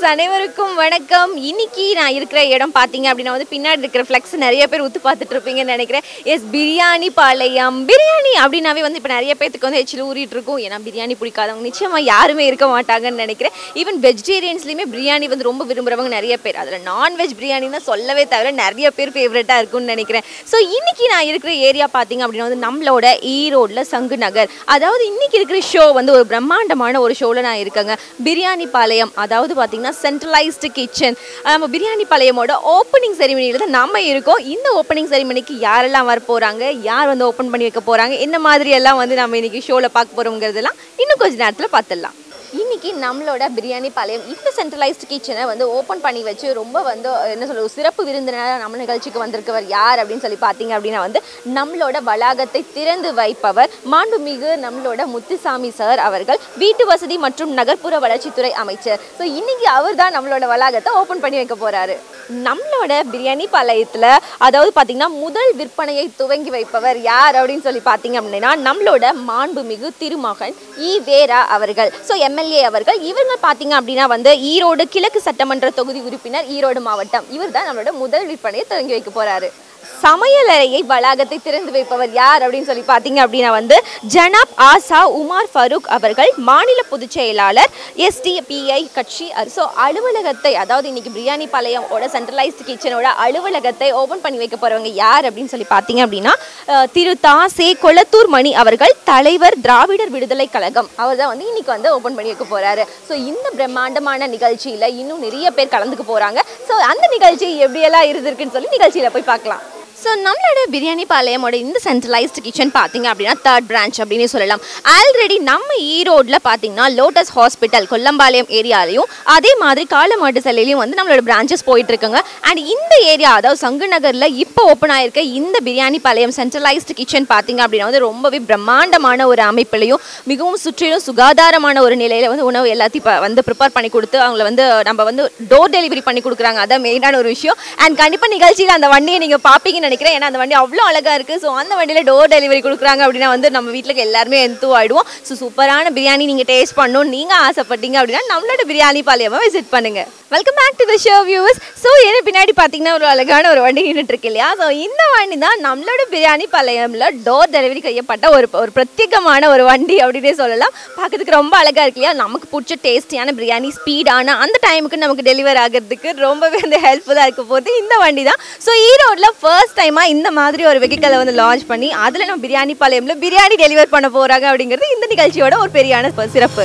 அனைவருக்கும் வணக்கம் இன்னைக்கு நான் இருக்கிற இடம் பார்த்தீங்க அப்படின்னா வந்து பின்னாடி இருக்கிற ஃப்ளெக்ஸ் நிறைய பேர் ஊத்து பார்த்துட்டு இருப்பீங்கன்னு நினைக்கிறேன் எஸ் பிரியாணி பாளையம் பிரியாணி அப்படின்னாவே வந்து இப்போ நிறைய பேத்துக்கு வந்து எச்சில் ஊறிட்டு இருக்கும் ஏன்னா பிரியாணி பிடிக்காதவங்க நிச்சயமாக யாருமே இருக்க மாட்டாங்கன்னு நினைக்கிறேன் ஈவன் வெஜிடேரியன்ஸ்லையுமே பிரியாணி வந்து ரொம்ப விரும்புகிறவங்க நிறைய பேர் அதில் நான்வெஜ் பிரியாணி தான் சொல்லவே தவிர நிறைய பேர் ஃபேவரட்டாக இருக்கும்னு நினைக்கிறேன் ஸோ இன்னைக்கு நான் இருக்கிற ஏரியா பார்த்தீங்க அப்படின்னா வந்து நம்மளோட ஈரோடில் சங்கு நகர் அதாவது இன்னைக்கு இருக்கிற ஷோ வந்து ஒரு பிரம்மாண்டமான ஒரு ஷோவில் நான் இருக்கேங்க பிரியாணி பாளையம் அதாவது பார்த்தீங்கன்னா சென்ட்ரலைஸ்டு கிச்சன் நம்ம பிரியாணி பாளையமோட ஓப்பனிங் செரிமனியில் தான் நம்ம இருக்கோம் இந்த ஓப்பனிங் செரிமனிக்கு யாரெல்லாம் வர போகிறாங்க யார் வந்து ஓப்பன் பண்ணி வைக்க போகிறாங்க என்ன மாதிரி எல்லாம் வந்து நம்ம இன்னைக்கு ஷோவில் பார்க்க போகிறோங்கிறதெல்லாம் இன்னும் கொஞ்ச நேரத்தில் பார்த்துடலாம் இன்னைக்கு நம்மளோட பிரியாணி பாளையம் இந்த சென்ட்ரலைஸ்டு கிச்சனை வந்து ஓப்பன் பண்ணி வச்சு ரொம்ப வந்து என்ன சொல்றது சிறப்பு விருந்தினராக நம்ம நிகழ்ச்சிக்கு வந்திருக்கவர் யார் அப்படின்னு சொல்லி பார்த்தீங்க அப்படின்னா வந்து நம்மளோட வளாகத்தை திறந்து வைப்பவர் மாண்புமிகு நம்மளோட முத்துசாமி சார் அவர்கள் வீட்டு வசதி மற்றும் நகர்ப்புற வளர்ச்சித்துறை அமைச்சர் ஸோ இன்னைக்கு அவர் தான் நம்மளோட வளாகத்தை ஓப்பன் பண்ணி வைக்க போறாரு நம்மளோட பிரியாணி பாளையத்தில் அதாவது பார்த்தீங்கன்னா முதல் விற்பனையை துவங்கி வைப்பவர் யார் அப்படின்னு சொல்லி பார்த்தீங்க அப்படின்னா நம்மளோட மாண்புமிகு திருமகன் இ வேரா அவர்கள் ஸோ எம்எல்ஏ அவர்கள் இவங்க பார்த்தீங்க அப்படின்னா வந்து ஈரோடு கிழக்கு சட்டமன்ற தொகுதி உறுப்பினர் ஈரோடு மாவட்டம் இவர் தான் நம்மளோட முதல் விற்பனையை துவங்கி வைக்க போறாரு சமையலறையை வளாகத்தை திறந்து வைப்பவர் யார் அப்படின்னு சொல்லி பார்த்தீங்க அப்படின்னா வந்து ஜனாப் ஆசா உமார் ஃபரூக் அவர்கள் மாநில பொதுச் செயலாளர் எஸ்டிபிஐ கட்சி ஸோ அலுவலகத்தை அதாவது இன்னைக்கு பிரியாணி பாளையமோட சென்ட்ரலைஸ்டு கிச்சனோட அலுவலகத்தை ஓபன் பண்ணி வைக்க போறவங்க யார் அப்படின்னு சொல்லி பார்த்தீங்க அப்படின்னா அஹ், திரு தாசே கொளத்தூர் மணி அவர்கள் தலைவர் திராவிடர் விடுதலை கழகம் அவர் தான் வந்து இன்னைக்கு வந்து ஓபன் பண்ணி வைக்க போறாரு ஸோ இந்த பிரம்மாண்டமான நிகழ்ச்சியில இன்னும் நிறைய பேர் கலந்துக்க போறாங்க ஸோ அந்த நிகழ்ச்சி எப்படியெல்லாம் இருந்திருக்குன்னு சொல்லி நிகழ்ச்சியில போய் பார்க்கலாம் ஸோ நம்மளோட பிரியாணி பாளையமோட இந்த சென்ட்ரலைஸ்டு கிச்சன் பார்த்தீங்க அப்படின்னா தேர்ட் பிரான்ச் அப்படின்னு சொல்லலாம் ஆல்ரெடி நம்ம ஈரோடில் பார்த்தீங்கன்னா லோட்டஸ் ஹாஸ்பிட்டல் கொல்லம்பாளையம் ஏரியாலையும் அதே மாதிரி காலமாட்டு சிலையிலையும் வந்து நம்மளோட பிரான்ச்சஸ் போயிட்டு இருக்குங்க அண்ட் இந்த ஏரியா அதாவது சங்கு நகரில் இப்போ ஓப்பன் ஆயிருக்க இந்த பிரியாணி பாளையம் சென்ட்ரலைஸ்டு கிச்சன் பார்த்தீங்க அப்படின்னா வந்து ரொம்பவே பிரம்மாண்டமான ஒரு அமைப்பிலையும் மிகவும் சுற்றிலும் சுகாதாரமான ஒரு நிலையில் வந்து உணவு எல்லாத்தையும் இப்போ வந்து ப்ரிப்பேர் பண்ணி கொடுத்து அவங்கள வந்து நம்ம வந்து டோர் டெலிவரி பண்ணி கொடுக்குறாங்க அதான் மெயினான ஒரு விஷயம் அண்ட் கண்டிப்பாக நிகழ்ச்சியில் அந்த வண்டியை நீங்கள் பார்ப்பீங்கன்னு நினைக்கிறேன் ஏன்னா அந்த வண்டி அவ்வளோ அழகாக இருக்குது ஸோ அந்த வண்டியில் டோர் டெலிவரி கொடுக்குறாங்க அப்படின்னா வந்து நம்ம வீட்டில் எல்லாருமே எந்தூ ஆயிடுவோம் ஸோ சூப்பரான பிரியாணி நீங்கள் டேஸ்ட் பண்ணணும் நீங்கள் ஆசைப்பட்டீங்க அப்படின்னா நம்மளோட பிரியாணி பாளையமாக விசிட் பண்ணுங்க welcome back to the show viewers so என்ன பின்னாடி பார்த்தீங்கன்னா ஒரு அழகான ஒரு வண்டி நின்றுட்டு இருக்கு இல்லையா ஸோ இந்த வண்டி தான் நம்மளோட பிரியாணி பாளையம்ல டோர் டெலிவரி செய்யப்பட்ட ஒரு ஒரு பிரத்யேகமான ஒரு வண்டி அப்படின்னே சொல்லலாம் பார்க்கறதுக்கு ரொம்ப அழகாக இருக்கு இல்லையா நமக்கு பிடிச்ச டேஸ்டியான பிரியாணி ஸ்பீடான அந்த டைமுக்கு நமக்கு டெலிவர் ஆகிறதுக்கு ரொம்பவே வந்து ஹெல்ப்ஃபுல்லாக இருக்க போகுது இந்த வண்டி தான் ஸோ ஈரோட்டில் ஃபர்ஸ்ட் டைமாக இந்த மாதிரி ஒரு வெஹிக்கலை வந்து லான்ச் பண்ணி அதில் நம்ம பிரியாணி பாளையம்ல பிரியாணி டெலிவர் பண்ண போகிறாங்க அப்படிங்கிறது இந்த நிகழ்ச்சியோட ஒரு பெரியான சிறப்பு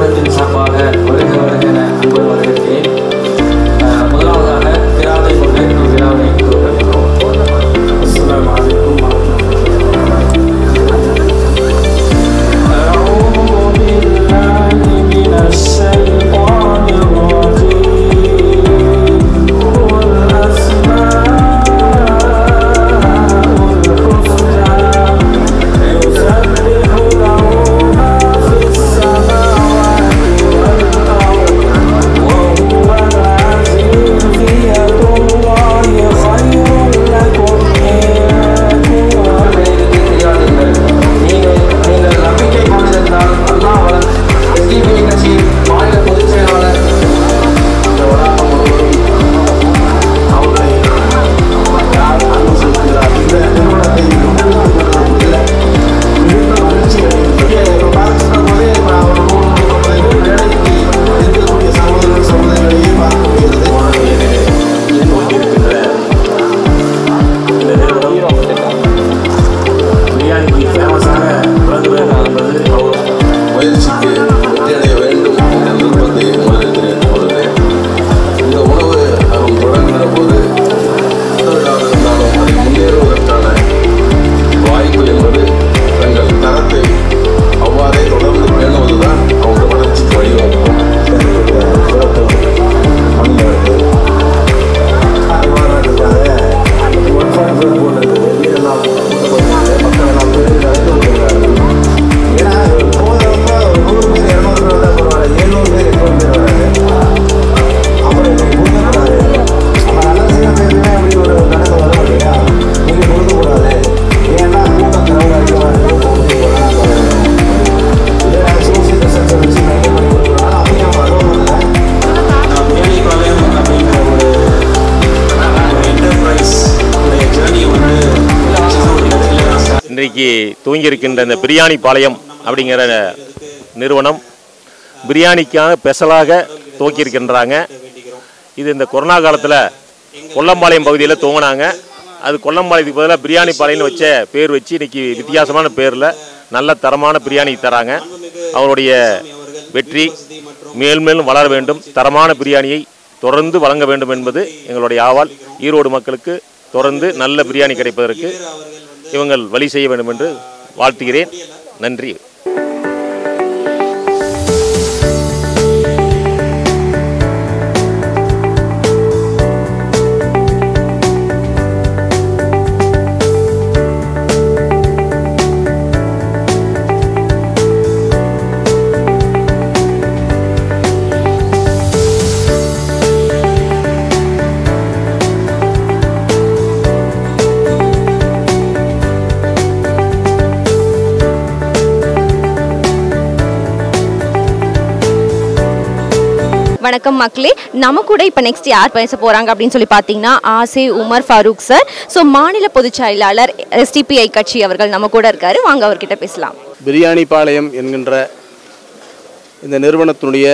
நிறுவனத்தின் சார்பாக வருக வருக என அன்பு வரவேற்கிறேன் அஹ், முதலாவதாக திராவை கொண்டு இந்த விழாவினை துவங்குகிறோம் அஸ்ஸலாமு அலைக்கும் أعوذ بالله من الشيطان الرجيم والأسماء الحسنى يسبح له ما في السماوات والأرض وهو العزيز يد الله خير لكم إن كنتم நீங்கள் நீங்கள் நம்பிக்கை கொண்டிருந்தால் அல்லாஹ் வளர் எஸ்டிபி கட்சி மாநில பொதுச் செயலாளர் இந்த வளாகம் முழுவதும் அவர்களை யார் அன்பு செலுத்துகிறார் இந்த நிறுவனத்தை முன்னெடுத்துக்கொண்டிருப்பதில் மிகுந்த மகிழ்ச்சி அடைகின்றது இப்போ பார்க்கின்ற போதே இப்போ அவர் நூறு நூற்றம்பது பேர் வேலைக்கு இருக்கக்கூடிய சகோதரர்கள் சகோதரிகளையே பார்க்க முடிகிறது இருக்கின்ற இந்த நிறுவனம் பிரியாணிக்கு ஃபேமஸாக விளங்குவது என்பது அவர் முயற்சிக்கு வெற்றியடைய வேண்டும் என்ற விருப்பத்தை முதலில் தெரிவித்துக் கொள்கிறேன் இந்த உணவு அவன் தொடங்குகிற போது எந்தவிதாக இருந்தாலும் அதை முன்னேறுவதற்கான வாய்ப்பு என்பது தங்கள் தரத்தை அவ்வாறே தொடர்ந்து பேணுவதுதான் அவங்க வளர்ச்சிக்கு வழிவகுக்கும் நான் பிரியாணிப்பாளையம் அப்படிங்கிற ஒரு என்டர்பிரைஸ் உடைய ஜேர்னி வந்து சின்ன ஒரு இடத்துல நான் start இன்றைக்கு துவங்கியிருக்கின்ற இந்த பிரியாணி பாளையம் அப்படிங்கிற நிறுவனம் பிரியாணிக்காக ஸ்பெஷலாக துவக்கியிருக்கின்றாங்க இது இந்த கொரோனா காலத்தில் கொல்லம்பாளையம் பகுதியில் துவங்கினாங்க அது கொல்லம்பாளையத்துக்கு பதிலாக பிரியாணி பாளையம்னு வச்ச பேர் வச்சு இன்னைக்கு வித்தியாசமான பேரில் நல்ல தரமான பிரியாணி தராங்க அவருடைய வெற்றி மேல் மேலும் வளர வேண்டும் தரமான பிரியாணியை தொடர்ந்து வழங்க வேண்டும் என்பது எங்களுடைய ஆவால் ஈரோடு மக்களுக்கு தொடர்ந்து நல்ல பிரியாணி கிடைப்பதற்கு இவங்கள் வழி செய்ய வேண்டும் என்று வாழ்த்துகிறேன் நன்றி வணக்கம் மக்களே நம்ம கூட இப்போ நெக்ஸ்ட் யார் பேச போகிறாங்க அப்படின்னு சொல்லி பார்த்தீங்கன்னா ஆசே உமர் ஃபாரூக் சார் ஸோ மாநில பொதுச் செயலாளர் எஸ்டிபிஐ கட்சி அவர்கள் நம்ம கூட இருக்காரு வாங்க அவர்கிட்ட பேசலாம் பிரியாணி பாளையம் என்கின்ற இந்த நிறுவனத்தினுடைய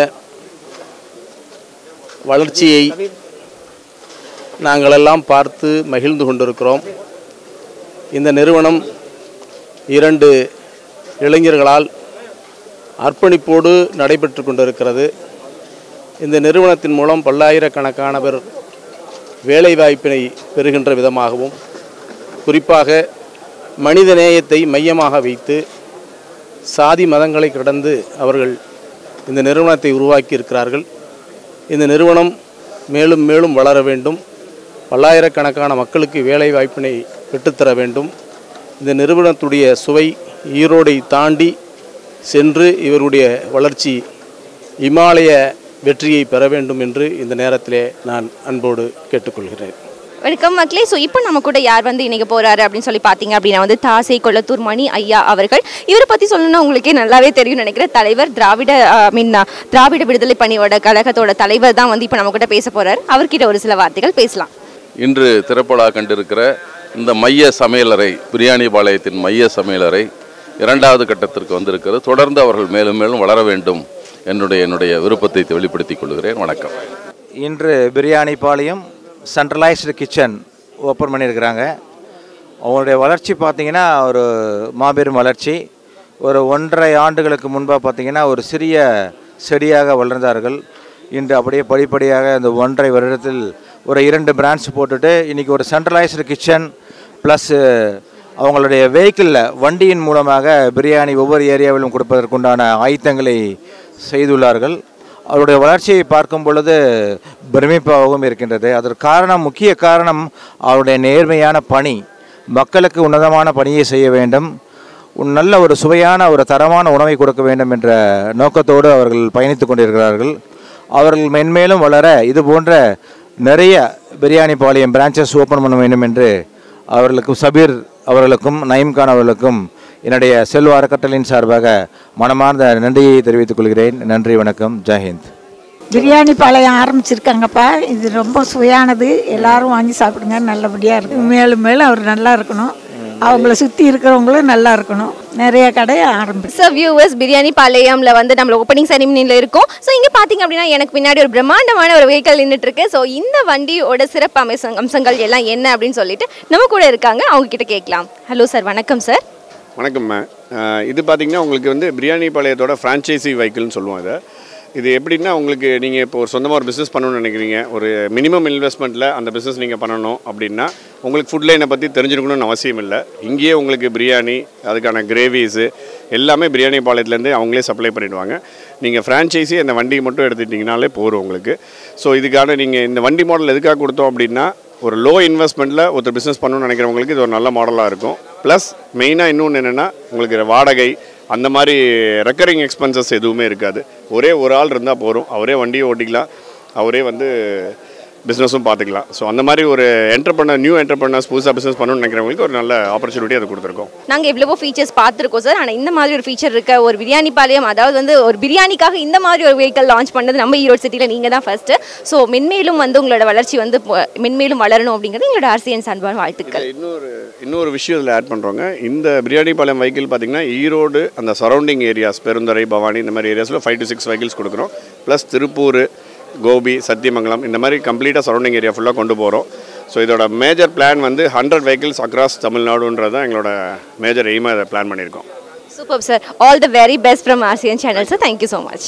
வளர்ச்சியை நாங்களெல்லாம் பார்த்து மகிழ்ந்து கொண்டிருக்கிறோம் இந்த நிறுவனம் இரண்டு இளைஞர்களால் அர்ப்பணிப்போடு நடைபெற்று கொண்டிருக்கிறது இந்த நிறுவனத்தின் மூலம் பல்லாயிரக்கணக்கானவர் வேலைவாய்ப்பினை பெறுகின்ற விதமாகவும் குறிப்பாக மனித நேயத்தை மையமாக வைத்து சாதி மதங்களை கடந்து அவர்கள் இந்த நிறுவனத்தை உருவாக்கி இருக்கிறார்கள் இந்த நிறுவனம் மேலும் மேலும் வளர வேண்டும் பல்லாயிரக்கணக்கான மக்களுக்கு வேலை வாய்ப்பினை பெற்றுத்தர வேண்டும் இந்த நிறுவனத்துடைய சுவை ஈரோடை தாண்டி சென்று இவருடைய வளர்ச்சி இமாலய வெற்றியை பெற வேண்டும் என்று இந்த நேரத்திலே நான் அன்போடு கேட்டுக்கொள்கிறேன் வணக்கம் மக்களே ஸோ இப்போ நம்ம கூட யார் வந்து இணைக்க போறாரு அப்படின்னு சொல்லி பார்த்தீங்க அப்படின்னா வந்து தாசை கொளத்தூர் மணி ஐயா அவர்கள் இவரை பற்றி சொல்லணும்னா உங்களுக்கே நல்லாவே தெரியும் நினைக்கிறேன் தலைவர் திராவிட மீன் திராவிட விடுதலை பணியோட கழகத்தோட தலைவர் தான் வந்து இப்போ நம்ம கூட பேச போறாரு அவர்கிட்ட ஒரு சில வார்த்தைகள் பேசலாம் இன்று திறப்படா கண்டிருக்கிற இந்த மைய சமையலறை பிரியாணி பாளையத்தின் மைய சமையலறை இரண்டாவது கட்டத்திற்கு வந்திருக்கிறது தொடர்ந்து அவர்கள் மேலும் மேலும் வளர வேண்டும் என்னுடைய என்னுடைய விருப்பத்தை வெளிப்படுத்திக் கொள்கிறேன் வணக்கம் இன்று Biryani Palayam centralised kitchen open பண்ணியிருக்கிறாங்க அவங்களுடைய வளர்ச்சி பார்த்திங்கன்னா ஒரு மாபெரும் வளர்ச்சி ஒரு ஒன்றரை ஆண்டுகளுக்கு முன்பாக பார்த்திங்கன்னா ஒரு சிறிய செடியாக வளர்ந்தார்கள் இன்று அப்படியே படிப்படியாக இந்த ஒன்றரை வருடத்தில் ஒரு இரண்டு பிரான்ச் போட்டுட்டு இன்றைக்கி ஒரு சென்ட்ரலைஸ்டு கிச்சன் ப்ளஸ் அவங்களுடைய வெஹிக்கிளில் வண்டியின் மூலமாக பிரியாணி ஒவ்வொரு ஏரியாவிலும் கொடுப்பதற்குண்டான ஆயத்தங்களை செய்துள்ளார்கள் அவருடைய வளர்ச்சியை பார்க்கும் பொழுது பிரமிப்பாகவும் இருக்கின்றது அதற்கு காரணம் முக்கிய காரணம் அவருடைய நேர்மையான பணி மக்களுக்கு உன்னதமான பணியை செய்ய வேண்டும் ஒரு நல்ல ஒரு சுவையான ஒரு தரமான உணவை கொடுக்க வேண்டும் என்ற நோக்கத்தோடு அவர்கள் பயணித்து கொண்டிருக்கிறார்கள் அவர்கள் மென்மேலும் வளர இது போன்ற நிறைய பிரியாணி பாளையம் பிரான்ச்சஸ் ஓப்பன் பண்ண வேண்டும் என்று அவர்களுக்கும் சபீர் அவர்களுக்கும் நயீம் கான் அவர்களுக்கும் என்னுடைய செல்வ அறக்கட்டளையின் சார்பாக மனமார்ந்த நன்றியை தெரிவித்துக் கொள்கிறேன் நன்றி வணக்கம் ஜெயஹிந்த் பிரியாணி பாளையம் ஆரம்பிச்சிருக்காங்கப்பா இது ரொம்ப சுவையானது எல்லாரும் வாங்கி சாப்பிடுங்க நல்லபடியாக இருக்கு மேலும் மேலும் அவர் நல்லா இருக்கணும் அவங்கள சுற்றி இருக்கிறவங்களும் நல்லா இருக்கணும் நிறைய கடையை ஆரம்பி ஸோ வியூவர்ஸ் பிரியாணி பாளையம்ல வந்து நம்ம ஓப்பனிங் செரிமனியில் இருக்கோம் ஸோ இங்கே பார்த்தீங்க அப்படின்னா எனக்கு பின்னாடி ஒரு பிரம்மாண்டமான ஒரு வெஹிக்கல் நின்றுட்டு இருக்கு ஸோ இந்த வண்டியோட சிறப்பு அம்சங் அம்சங்கள் எல்லாம் என்ன அப்படின்னு சொல்லிட்டு நம்ம கூட இருக்காங்க அவங்க கிட்ட கேட்கலாம் ஹலோ சார் வணக்கம் சார் வணக்கம்மா அஹ் இது பார்த்தீங்கன்னா உங்களுக்கு வந்து பிரியாணி பாளையத்தோட ஃப்ரான்ச்சைசி வெஹிக்கிள்னு சொல்லுவோம் இதை இது எப்படின்னா உங்களுக்கு நீங்கள் இப்போ ஒரு சொந்தமாக ஒரு பிஸ்னஸ் பண்ணணும்னு நினைக்கிறீங்க ஒரு மினிமம் இன்வெஸ்ட்மெண்ட்டில் அந்த பிஸ்னஸ் நீங்கள் பண்ணணும் அப்படின்னா உங்களுக்கு ஃபுட் லைனை பற்றி தெரிஞ்சிருக்கணும்னு அவசியம் இல்லை இங்கேயே உங்களுக்கு பிரியாணி அதுக்கான கிரேவிஸு எல்லாமே பிரியாணி பாளையத்துலேருந்து அவங்களே சப்ளை பண்ணிடுவாங்க நீங்கள் ஃப்ரான்ச்சைஸி அந்த வண்டி மட்டும் எடுத்துட்டிங்கனாலே போதும் உங்களுக்கு ஸோ இதுக்கான நீங்கள் இந்த வண்டி மாடல் எதுக்காக கொடுத்தோம் அப்படின்னா ஒரு லோ இன்வெஸ்ட்மெண்ட்டில் ஒருத்தர் பிஸ்னஸ் பண்ணணும்னு நினைக்கிறவங்களுக்கு இது ஒரு நல்ல மாடலாக இருக்கும் ப்ளஸ் மெயினாக இன்னொன்று என்னென்னா உங்களுக்கு வாடகை அந்த மாதிரி ரெக்கரிங் எக்ஸ்பென்சஸ் எதுவுமே இருக்காது ஒரே ஒரு ஆள் இருந்தால் போதும் அவரே வண்டியை ஓட்டிக்கலாம் அவரே வந்து பிஸ்னஸும் பார்த்துக்கலாம் ஸோ அந்த மாதிரி ஒரு என்டர்பிரனர் நியூ என்டர்பிரனர்ஸ் புதுசாக பிஸ்னஸ் பண்ணணும்னு நினைக்கிறவங்களுக்கு ஒரு நல்ல ஆப்பர்ச்சுனிட்டி அது கொடுத்துருக்கோம் நாங்கள் எவ்வளவோ ஃபீச்சர்ஸ் பார்த்துருக்கோம் சார் ஆனால் இந்த மாதிரி ஒரு ஃபீச்சர் இருக்க ஒரு பிரியாணி பாளையம் அதாவது வந்து ஒரு பிரியாணிக்காக இந்த மாதிரி ஒரு வெஹிக்கல் லான்ச் பண்ணது நம்ம ஈரோடு சிட்டியில் நீங்கள் தான் ஃபர்ஸ்ட்டு ஸோ மென்மேலும் வந்து உங்களோட வளர்ச்சி வந்து பொ- மென்மேலும் வளரணும் அப்படிங்கிறது எங்களோட அரசியல் சார்பான வாழ்த்துக்கள் இன்னொரு இன்னொரு விஷயம் இதில் ஆட் பண்ணுறோங்க இந்த பிரியாணி பாளையம் வெஹிக்கிள் பார்த்தீங்கன்னா ஈரோடு அந்த சரௌண்டிங் ஏரியாஸ் பெருந்துறை பவானி இந்த மாதிரி ஏரியாஸில் ஃபைவ் டு சிக்ஸ் வெஹிக்கிள்ஸ் கொடுக்குறோம் ப்ளஸ் திருப்பூர் கோபி சத்தியமங்கலம் இந்த மாதிரி கம்ப்ளீட்டாக சரௌண்டிங் ஏரியா ஃபுல்லாக கொண்டு போகிறோம் ஸோ இதோட மேஜர் பிளான் வந்து ஹண்ட்ரட் வெஹிக்கிள்ஸ் அக்ராஸ் தமிழ்நாடுன்றது தான் எங்களோட மேஜர் எய்மாக இதை பிளான் பண்ணியிருக்கோம் super sir all the very best from RCN channel sir thank you so much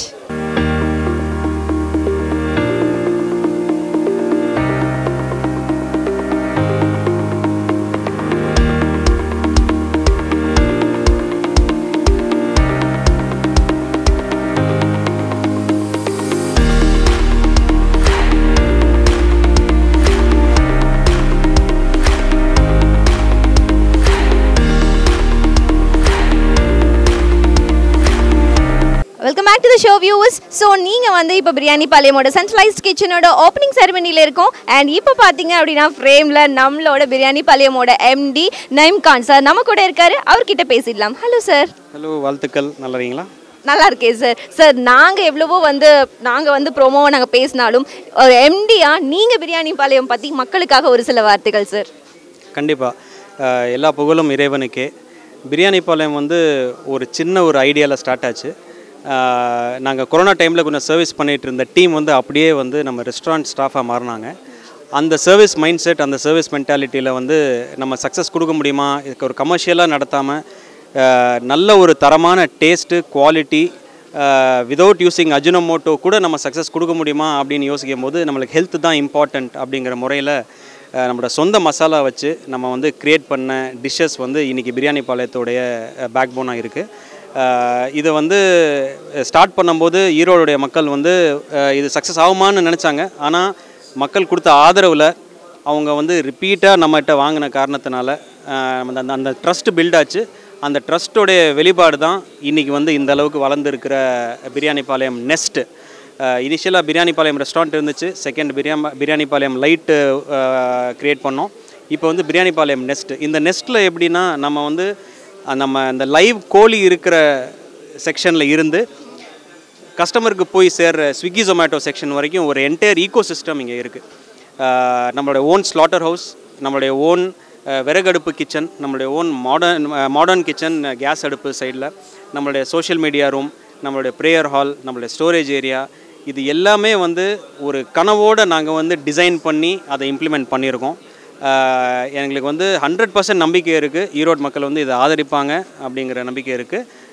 welcome back to the show viewers so நீங்கள் வந்து இப்போ பிரியாணி பாளையமோட சென்ட்ரலைஸ்ட் கிச்சனோட ஓப்பனிங் செரமனியில் இருக்கோம் அண்ட் இப்போ பார்த்தீங்க அப்படின்னா ஃப்ரேமில் நம்மளோட பிரியாணி பாளையமோட எம்டி நைம் கான் சார் நம்ம கூட இருக்காரு அவர்கிட்ட பேசிடலாம் ஹலோ சார் ஹலோ வாழ்த்துக்கள் நல்லா இருக்கீங்களா நல்லா இருக்கேன் சார் சார் நாங்கள் எவ்வளவோ வந்து நாங்கள் வந்து ப்ரோமோவை நாங்கள் பேசினாலும் ஒரு எம்டியா நீங்கள் பிரியாணி பாளையம் பற்றி மக்களுக்காக ஒரு சில வார்த்தைகள் சார் கண்டிப்பாக எல்லா புகழும் இறைவனுக்கே பிரியாணி பாளையம் வந்து ஒரு சின்ன ஒரு ஐடியாவில் ஸ்டார்ட் ஆச்சு நாங்கள் கொரோனா டைமில் கொஞ்சம் சர்வீஸ் பண்ணிகிட்டு இருந்த டீம் வந்து அப்படியே வந்து நம்ம ரெஸ்டாரண்ட் ஸ்டாஃபாக மாறினாங்க அந்த சர்வீஸ் மைண்ட் செட் அந்த சர்வீஸ் மென்டாலிட்டியில் வந்து நம்ம சக்ஸஸ் கொடுக்க முடியுமா இதுக்கு ஒரு கமர்ஷியலாக நடத்தாமல் நல்ல ஒரு தரமான taste quality without using Ajinomoto கூட நம்ம சக்ஸஸ் கொடுக்க முடியுமா அப்படின்னு யோசிக்கும் போது நம்மளுக்கு ஹெல்த் தான் இம்பார்ட்டண்ட் அப்படிங்கிற முறையில் அஹ், நம்மளோட சொந்த மசாலா வச்சு நம்ம வந்து க்ரியேட் பண்ண டிஷ்ஷஸ் வந்து இன்றைக்கி பிரியாணி பாளையத்தோடைய பேக் போனாக இருக்குது இதை வந்து ஸ்டார்ட் பண்ணும்போது ஈரோடுடைய மக்கள் வந்து அஹ், இது சக்ஸஸ் ஆகுமான்னு நினச்சாங்க ஆனால் மக்கள் கொடுத்த ஆதரவில் அவங்க வந்து ரிப்பீட்டாக நம்மகிட்ட வாங்கின காரணத்தினால அஹ், அந்த அந்த- அந்த ட்ரஸ்ட் பில்ட் ஆச்சு அந்த ட்ரஸ்ட்டோடைய வெளிப்பாடு தான் இன்றைக்கி வந்து இந்த அளவுக்கு வளர்ந்துருக்கிற பிரியாணி பாளையம் நெஸ்ட்டு இனிஷியலாக பிரியாணி பாளையம் ரெஸ்டாரண்ட் இருந்துச்சு second Biryani Biryani Palayam light create பண்ணோம் இப்போ வந்து பிரியாணி பாளையம் நெஸ்ட் இந்த நெஸ்ட்டில் எப்படின்னா நம்ம வந்து அஹ், நம்ம இந்த லைவ் கோழி இருக்கிற செக்ஷனில் இருந்து கஸ்டமருக்கு போய் சேர்ற ஸ்விக்கி ஜொமேட்டோ செக்ஷன் வரைக்கும் ஒரு என்டையர் ஈகோ சிஸ்டம் இங்கே இருக்குது நம்மளுடைய ஓன் ஸ்லாட்டர் ஹவுஸ் நம்மளுடைய ஓன் விறகடுப்பு கிச்சன் நம்மளுடைய own modern modern kitchen gas அடுப்பு சைடில் நம்மளுடைய சோஷியல் மீடியா ரூம் நம்மளுடைய ப்ரேயர் ஹால் நம்மளுடைய ஸ்டோரேஜ் ஏரியா இது எல்லாமே வந்து ஒரு கனவோடு நாங்கள் வந்து டிசைன் பண்ணி அதை இம்ப்ளிமெண்ட் பண்ணியிருக்கோம் ஆஹ் எங்களுக்கு வந்து ஹண்ட்ரட் பர்சன்ட் நம்பிக்கை இருக்குது ஈரோடு மக்கள் வந்து இதை ஆதரிப்பாங்க அப்படிங்கிற நம்பிக்கை இருக்குது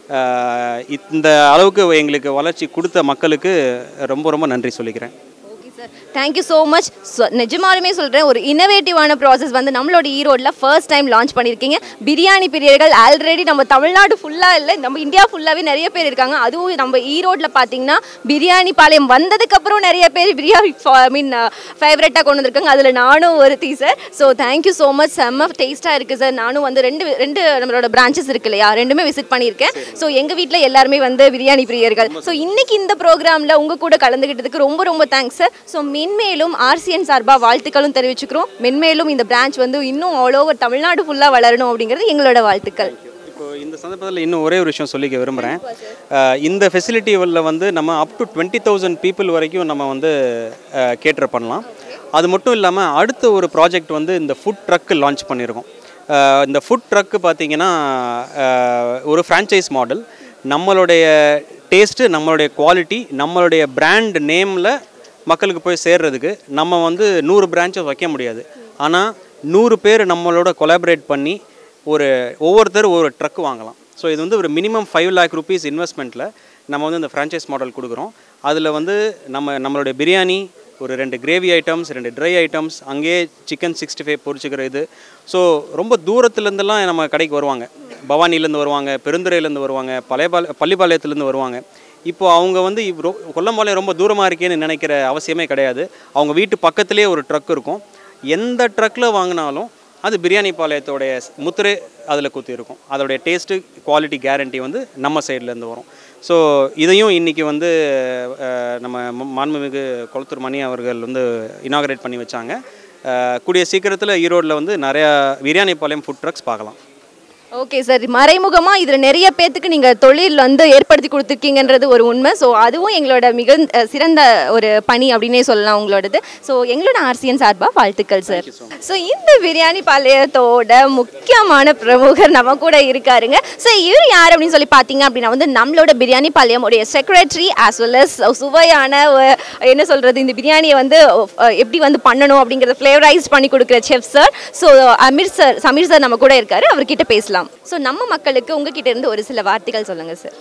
ஆஹ் இந்த அளவுக்கு எங்களுக்கு வளர்ச்சி கொடுத்த மக்களுக்கு ரொம்ப ரொம்ப நன்றி சொல்லிக்கிறேன் okay sir thank you so much நிஜமாலுமே சொல்கிறேன் ஒரு இனோவேட்டிவான ப்ராசஸ் வந்து நம்மளோட ஈரோடில் ஃபர்ஸ்ட் டைம் லான்ச் பண்ணியிருக்கீங்க பிரியாணி பிரியர்கள் ஆல்ரெடி நம்ம தமிழ்நாடு ஃபுல்லாக இல்லை நம்ம இந்தியா ஃபுல்லாகவே நிறைய பேர் இருக்காங்க அதுவும் நம்ம ஈரோட்டில் பார்த்தீங்கன்னா பிரியாணி பாளையம் வந்ததுக்கப்புறம் நிறைய பேர் பிரியாணி ஐ மீன் ஃபேவரட்டாக கொண்டு வந்திருக்காங்க அதில் நானும் ஒருத்தி sir so thank you so much செம்ம டேஸ்ட்டாக இருக்குது சார் நானும் வந்து ரெண்டு ரெண்டு நம்மளோட பிரான்ச்சஸ் இருக்கு இல்லையா ரெண்டுமே விசிட் பண்ணியிருக்கேன் ஸோ எங்கள் வீட்டில் எல்லாருமே வந்து பிரியாணி பிரியர்கள் ஸோ இன்னைக்கு இந்த ப்ரோக்ராமில் உங்கள் கூட கலந்துக்கிட்டதுக்கு ரொம்ப ரொம்ப தேங்க்ஸ் சார் ஸோ மென்மேலும் ஆர்சிஎன் சார்பாக வாழ்த்துக்களும் தெரிவிச்சுக்கிறோம் மென்மேலும் இந்த பிரான்ச் வந்து இன்னும் ஆல் ஓவர் தமிழ்நாடு ஃபுல்லாக வளரணும் அப்படிங்கிறது எங்களோட வாழ்த்துக்கள் இப்போ இந்த சந்தர்ப்பத்தில் இன்னும் ஒரே ஒரு விஷயம் சொல்லிக்க விரும்புகிறேன் இந்த ஃபெசிலிட்டியில் வந்து நம்ம up to twenty thousand people வரைக்கும் நம்ம வந்து கேட்டர் பண்ணலாம் அது மட்டும் இல்லாமல் அடுத்த ஒரு ப்ராஜெக்ட் வந்து இந்த ஃபுட் ட்ரக்கு லான்ச் பண்ணியிருக்கோம் அஹ் இந்த ஃபுட் ட்ரக்கு பார்த்தீங்கன்னா அஹ் ஒரு ஃப்ரான்ச்சைஸ் மாடல் நம்மளுடைய டேஸ்ட்டு நம்மளுடைய குவாலிட்டி நம்மளுடைய பிராண்ட் நேமில் மக்களுக்கு போய் சேர்றதுக்கு நம்ம வந்து நூறு பிரான்ச்சஸ் வைக்க முடியாது ஆனால் நூறு பேர் நம்மளோட கொலாபரேட் பண்ணி ஒரு ஒவ்வொருத்தர் ஒரு ட்ரக் வாங்கலாம் ஸோ இது வந்து ஒரு மினிமம் ஃபைவ் லேக் ருபீஸ் இன்வெஸ்ட்மெண்ட்டில் நம்ம வந்து இந்த ஃப்ரான்ச்சைஸ் மாடல் கொடுக்குறோம் அதில் வந்து நம்ம நம்மளுடைய பிரியாணி ஒரு ரெண்டு கிரேவி ஐட்டம்ஸ் ரெண்டு ட்ரை ஐட்டம்ஸ் அங்கேயே சிக்கன் சிக்ஸ்டி ஃபைவ் பொரிச்சுக்கிற இது ஸோ ரொம்ப தூரத்துலேருந்துலாம் நம்ம கடைக்கு வருவாங்க பவானிலேருந்து வருவாங்க பெருந்துறையிலேருந்து வருவாங்க பழையபால பள்ளிப்பாளையத்துலேருந்து வருவாங்க இப்போ அவங்க வந்து இவ் ரொ- கொல்லம்பாளையம் ரொம்ப தூரமாக இருக்கேன்னு நினைக்கிற அவசியமே கிடையாது அவங்க வீட்டு பக்கத்துலேயே ஒரு ட்ரக் இருக்கும் எந்த ட்ரக்கில் வாங்கினாலும் அது பிரியாணி பாளையத்தோடைய ஸ்- முத்திரை அதில் குத்தி இருக்கும் அதோடைய டேஸ்ட்டு குவாலிட்டி கேரண்டி வந்து நம்ம சைட்லேருந்து வரும் ஸோ இதையும் இன்றைக்கி வந்து அஹ், நம்ம ம- மாண்புமிகு கொளத்தூர் மணி அவர்கள் வந்து இனாகரேட் பண்ணி வச்சாங்க அஹ், கூடிய சீக்கிரத்தில் ஈரோட்டில் வந்து நிறையா பிரியாணி பாளையம் ஃபுட் ட்ரக்ஸ் பார்க்கலாம் ஓகே சார் மறைமுகமாக இதில் நிறைய பேர்த்துக்கு நீங்கள் தொழில் வந்து ஏற்படுத்தி கொடுத்துருக்கீங்கன்றது ஒரு உண்மை ஸோ அதுவும் எங்களோட மிக அஹ், சிறந்த ஒரு பணி அப்படின்னே சொல்லலாம் உங்களோடது ஸோ எங்களோட ஆர்சிஎன் சார்பாக வாழ்த்துக்கள் சார் ஸோ இந்த பிரியாணி பாளையத்தோட முக்கியமான பிரமுகர் நம்ம கூட இருக்காருங்க ஸோ இவர் யார் அப்படின்னு சொல்லி பார்த்தீங்க அப்படின்னா வந்து நம்மளோட பிரியாணி பாளையமுடைய செக்ரட்டரி ஆஸ் வெல் அஸ் சுவையான அஹ், என்ன சொல்கிறது இந்த பிரியாணியை வந்து அஹ், எப்படி வந்து பண்ணணும் அப்படிங்கிறத ஃப்ளேவரைஸ் பண்ணி கொடுக்குற chef sir so Amir sir Sameer sir நம்ம கூட இருக்காரு அவர்கிட்ட பேசலாம் ஸோ நம்ம மக்களுக்கு உங்ககிட்ட இருந்து ஒரு சில வார்த்தைகள் சொல்லுங்க சார்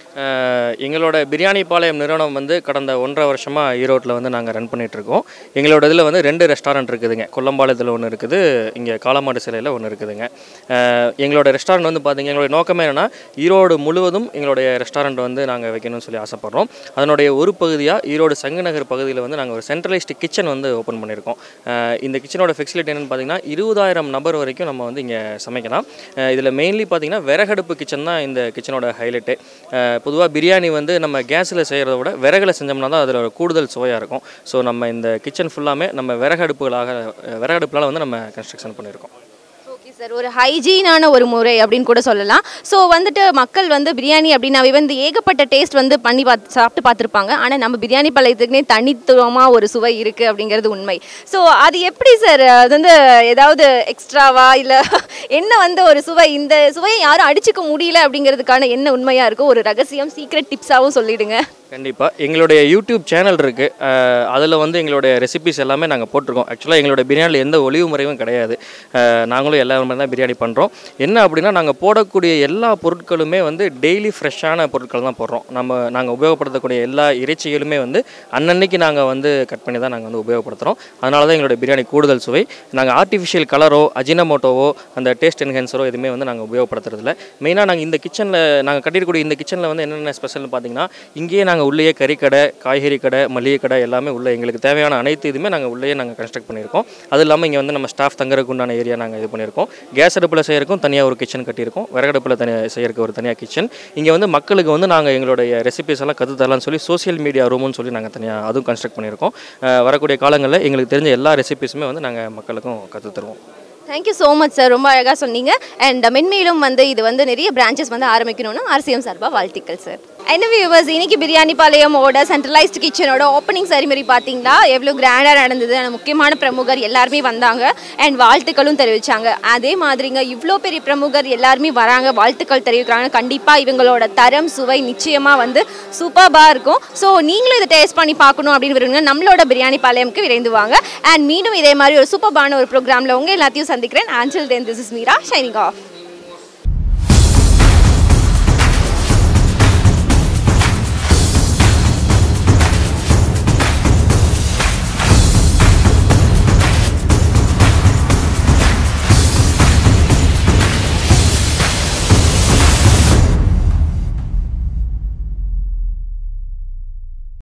அஹ் எங்களோட பிரியாணி பாளையம் நிறுவனம் வந்து கடந்த ஒன்றரை வருஷமாக ஈரோட்டில் வந்து நாங்கள் ரன் பண்ணிகிட்ருக்கோம் எங்களோட இதில் வந்து ரெண்டு ரெஸ்டாரண்ட் இருக்குதுங்க கொல்லம்பாளையத்தில் ஒன்று இருக்குது இங்கே காலமாடு சிலையில் ஒன்று இருக்குதுங்க அஹ் எங்களோட ரெஸ்டாரண்ட் வந்து பார்த்தீங்க எங்களுடைய நோக்கமே என்னென்னா ஈரோடு முழுவதும் எங்களுடைய ரெஸ்டாரண்ட் வந்து நாங்கள் வைக்கணும்னு சொல்லி ஆசைப்பட்றோம் அதனுடைய ஒரு பகுதியாக ஈரோடு சங்கநகர் பகுதியில் வந்து நாங்கள் ஒரு சென்ட்ரலைஸ்டு கிச்சன் வந்து ஓப்பன் பண்ணியிருக்கோம் அஹ் இந்த கிச்சனோட ஃபெசிலிட்டி என்னென்னு பார்த்தீங்கன்னா இருபதாயிரம் நபர் வரைக்கும் நம்ம வந்து இங்கே சமைக்கலாம் இதில் மெயின்லி பார்த்தீங்கன்னா விறகடுப்பு கிச்சன் தான் இந்த கிச்சனோட ஹைலைட்டு பொதுவாக பிரியாணி வந்து நம்ம கேஸில் செய்கிறத விட விறகுல செஞ்சோம்னா தான் அதில் கூடுதல் சுவையாக இருக்கும் ஸோ நம்ம இந்த கிச்சன் ஃபுல்லாமே நம்ம விறகடுப்புகளாக விறகடுப்புலால் வந்து நம்ம கன்ஸ்ட்ரக்ஷன் பண்ணியிருக்கோம் ஓகே சார் ஒரு ஹைஜீனான ஒரு முறை அப்படின்னு கூட சொல்லலாம் ஸோ வந்துட்டு மக்கள் வந்து பிரியாணி அப்படின்னாவே வந்து ஏகப்பட்ட டேஸ்ட் வந்து பண்ணி பார்த்து சாப்பிட்டு பார்த்துருப்பாங்க ஆனால் நம்ம பிரியாணி பழையத்துக்குனே தனித்துவமாக ஒரு சுவை இருக்குது அப்படிங்கிறது உண்மை ஸோ அது எப்படி சார் அது வந்து ஏதாவது எக்ஸ்ட்ராவா இல்லை என்ன வந்து ஒரு சுவை இந்த சுவையை யாரும் அடிச்சுக்க முடியல அப்படிங்கிறதுக்கான என்ன உண்மையாக இருக்கோ ஒரு ரகசியம் சீக்ரெட் டிப்ஸாகவும் சொல்லிடுங்க கண்டிப்பாக எங்களுடைய யூடியூப் சேனல் இருக்குது அதில் வந்து எங்களுடைய ரெசிபிஸ் எல்லாமே நாங்கள் போட்டிருக்கோம் ஆக்சுவலாக எங்களுடைய பிரியாணியில் எந்த ஒளிவு முறையும் கிடையாது அஹ், நாங்களும் எல்லா மாதிரி தான் பிரியாணி பண்ணுறோம் என்ன அப்படின்னா நாங்கள் போடக்கூடிய எல்லா பொருட்களுமே வந்து டெய்லி ஃப்ரெஷ்ஷான பொருட்கள் தான் போடுறோம் நம்ம நாங்கள் உபயோகப்படுத்தக்கூடிய எல்லா இறைச்சிகளுமே வந்து அன்னன்னைக்கு நாங்கள் வந்து கட் பண்ணி தான் நாங்கள் வந்து உபயோகப்படுத்துகிறோம் அதனால தான் எங்களுடைய பிரியாணி கூடுதல் சுவை நாங்கள் ஆர்டிஃபிஷியல் கலரோ அஜினமோட்டோவோ அந்த டேஸ்ட் என்ஹென்சரோ எதுவுமே வந்து நாங்கள் உபயோகப்படுத்துறதில்ல மெயினாக நாங்கள் இந்த கிச்சனில் நாங்கள் கட்டியிருக்கக்கூடிய இந்த கிச்சனில் வந்து என்னென்ன ஸ்பெஷல்னு பார்த்தீங்கன்னா இங்கேயே நாங்கள் உள்ளேயே கறிக்கடை காய்கறி கடை மளிகை கடை எல்லாமே உள்ள எங்களுக்கு தேவையான அனைத்து இதுவுமே நாங்கள் உள்ளேயே நாங்கள் கன்ஸ்ட்ரக்ட் பண்ணியிருக்கோம் அது இல்லாமல் இங்கே வந்து நம்ம ஸ்டாஃப் தங்குறதுக்கு உண்டான ஏரியா நாங்கள் இது பண்ணியிருக்கோம் கேஸ் அடுப்பில் செய்யறதுக்கும் தனியாக ஒரு கிச்சன் கட்டியிருக்கோம் விறகடுப்பில் தனியாக செய்யறதுக்கு ஒரு தனியாக கிச்சன் இங்கே வந்து மக்களுக்கு வந்து நாங்கள் எங்களுடைய ரெசிபிஸ் எல்லாம் கற்று தரலாம்னு சொல்லி சோஷியல் மீடியா ரூம்னு சொல்லி நாங்கள் தனியாக அதுவும் கன்ஸ்ட்ரக்ட் பண்ணியிருக்கோம் அஹ் வரக்கூடிய காலங்களில் எங்களுக்கு தெரிஞ்ச எல்லா ரெசிபிஸுமே வந்து நாங்கள் மக்களுக்கும் கற்று தருவோம் தேங்க்யூ ஸோ மச் சார் ரொம்ப அழகாக சொன்னீங்க அண்ட் மென்மேலும் வந்து இது வந்து நிறைய பிரான்ச்சஸ் வந்து ஆரம்பிக்கணும்னு ஆர்சிஎம் சார்பாக வாழ்த்துக்கள் சார் என்ன வியூவர்ஸ் இன்னைக்கு பிரியாணி பாளையமோட சென்ட்ரலைஸ்டு கிச்சனோட ஓப்பனிங் செரிமனி பார்த்தீங்களா எவ்வளோ கிராண்டாக நடந்தது அந்த முக்கியமான பிரமுகர் எல்லாருமே வந்தாங்க அண்ட் வாழ்த்துக்களும் தெரிவிச்சாங்க அதே மாதிரிங்க இவ்வளோ பெரிய பிரமுகர் எல்லாருமே வராங்க வாழ்த்துக்கள் தெரிவிக்கிறாங்க கண்டிப்பாக இவங்களோட தரம் சுவை நிச்சயமாக வந்து சூப்பர்பாக இருக்கும் ஸோ நீங்களும் இதை டேஸ்ட் பண்ணி பார்க்கணும் அப்படின்னு விரும்புங்க நம்மளோட பிரியாணி பாளையம்க்கு விரைந்து வாங்க அண்ட் மீண்டும் இதே மாதிரி ஒரு சூப்பர்பான ஒரு ப்ரோக்ராமில் உங்கள் எல்லாத்தையும் சந்திக்கிறேன் ஆன்சல் then this is Meera signing of